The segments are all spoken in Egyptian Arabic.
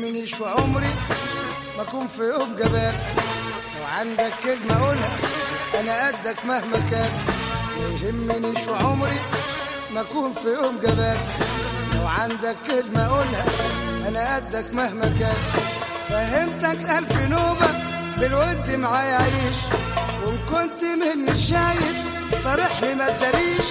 يهمنيش وعمري ما اكون في يوم جبان لو عندك كلمة قولها انا قدك مهما كان ما يهمنيش وعمري ما اكون في يوم جبان لو عندك كلمة قولها انا قدك مهما كان فهمتك الف نوبة بالود معايا عيش وان كنت مني شايف صارح لي ما تداريش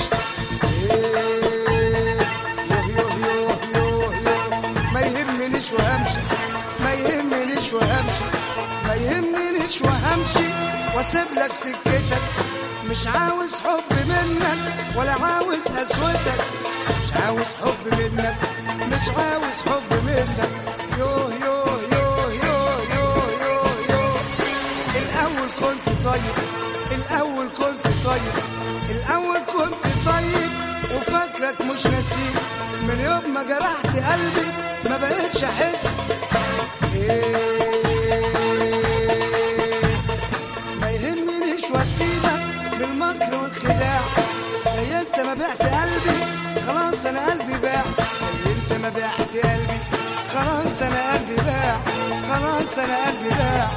إيه، يوه يوه يوه يوه يوه. ما يهمنيش وهمشي ما يهمنيش وهمشي ما يهمنيش وهمشي واسيب لك سكتك مش عاوز حب منك ولا عاوز قسوتك مش عاوز حب منك مش عاوز حب منك يوه يوه يوه يوه يوه يوه يوه الأول كنت طيب الأول كنت طيب الأول كنت طيب وفاكرك مش نسيب من يوم ما جرحت قلبي ما بقتش أحس إيه ما يهمنيش واسيبك بالمكر والخداع زي انت ما بعت قلبي خلاص انا قلبي باع زي انت ما بعت قلبي خلاص انا قلبي باع خلاص انا قلبي باع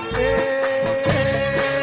إيه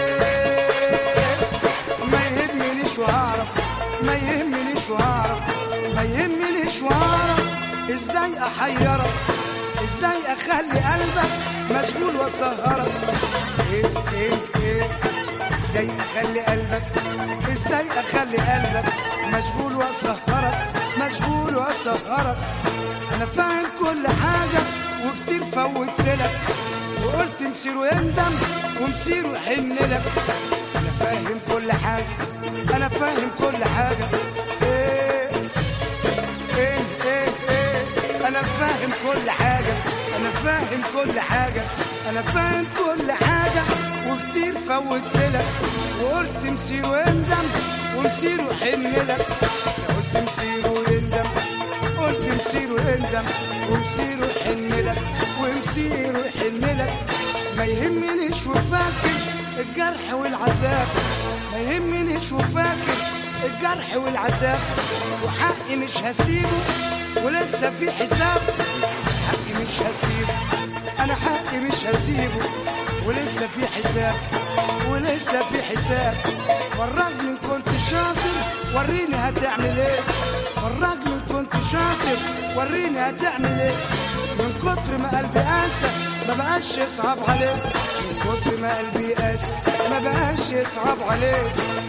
ما يهمنيش وهعرف ما يهمنيش وهعرف ما يهمنيش وهعرف ازاي احيرك ازاي اخلي قلبك مشغول واسهرك ايه ايه ايه ازاي اخلي قلبك ازاي اخلي قلبك مشغول واسهرك مشغول واسهرك انا فاهم كل حاجه وكتير فوتلك وقلت مصيره يندم ومصيره يحن لك انا فاهم كل حاجه انا فاهم كل حاجه ايه ايه ايه ايه انا فاهم كل حاجه انا فاهم كل حاجه انا فاهم كل حاجه وكتير فوتلك وقلت مصيره يندم ومصيره يحن لك قلت مصيره يندم قلت مصيره يندم ومصيره يحن لك ومصيره يحن لك ما يهمنيش وفاكر الجرح والعذاب ما يهمنيش وفاكر الجرح والعذاب وحقي مش هسيبه ولسه في حساب حقي مش هسيبه انا حقي مش هسيبه ولسه في حساب ولسه في حساب فرجني ان كنت شاطر وريني هتعمل ايه فرجني ان كنت شاطر وريني هتعمل ايه من كتر ما قلبي قاسى ما بقاش يصعب عليه من كتر ما قلبي قاسى ما بقاش يصعب عليه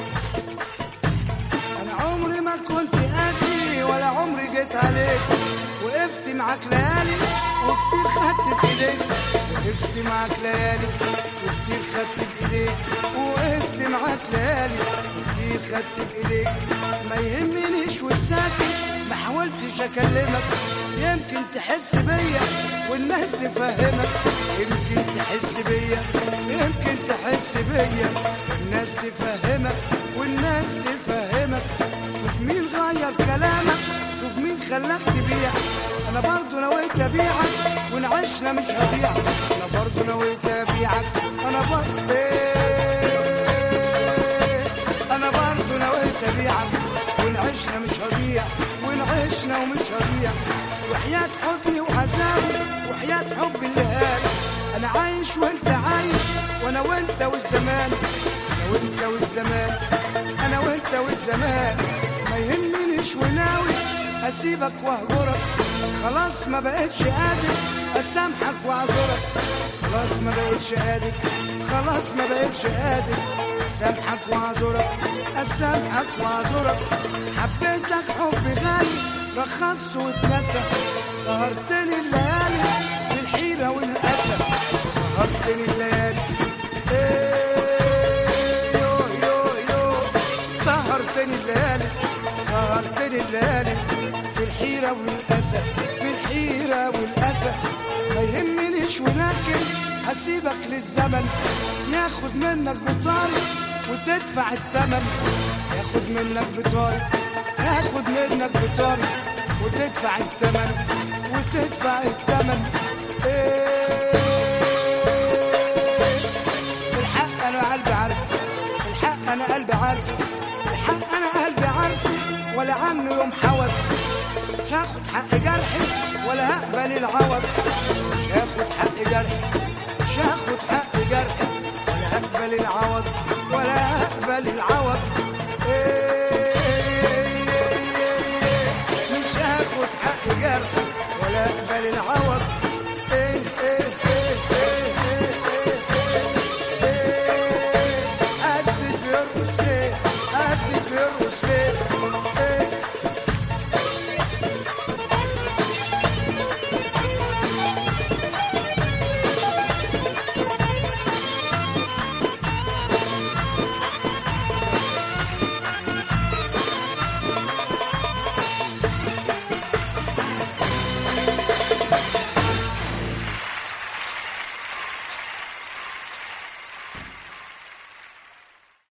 انا عمري ما كنت قاسي ولا عمري جيت عليك وقفت معاك ليالي وكتير خدت بايديك وقفت معاك ليالي وكتير خدت بايديك وقفت معاك ليالي وكتير خدت بايديك ما يهمنيش والساكت ما حاولتش اكلمك يمكن تحس بيا والناس تفهمك يمكن تحس بيا يمكن تحس بيا الناس تفهمك والناس تفهمك شوف مين غير كلامك شوف مين خلاك تبيع انا برضو نويت ابيعك وان عشنا مش هضيعك انا برضو نويت ابيعك انا برضو إيه انا برضو نويت ابيعك وان عشنا مش هضيع وان عشنا ومش هضيع وحياة حزني وعذابي وحياة حبي اللي هاني انا عايش وانت عايش وانا وانت والزمان انا وانت والزمان انا وانت والزمان ما يهمنيش وناوي اسيبك واهجرك خلاص ما بقتش قادر اسامحك واعذرك خلاص ما بقتش قادر خلاص ما بقتش قادر اسامحك واعذرك اسامحك واعذرك حبيتك حب غالي رخصت واتنسى سهرتني الليالي بالحيرة والأسى سهرتني الليالي إيه يو يو يو سهرتني الليالي سهرتني الليالي في الحيرة والأسى في الحيرة والأسى ما يهمنيش ولكن هسيبك للزمن ياخد منك بطاري وتدفع الثمن ياخد منك بطاري ياخد منك بطاري وتدفع الثمن وتدفع الثمن إيه الحق انا قلبي عارفه الحق انا قلبي عارفه الحق انا قلبي عارفه ولا عنه يوم حوض مش هاخد حق جرحي ولا هقبل العوض مش هاخد جرح مش هاخد حق جرح ولا اقبل العوض ولا اقبل العوض إيه مش هاخد حق جرح ولا اقبل العوض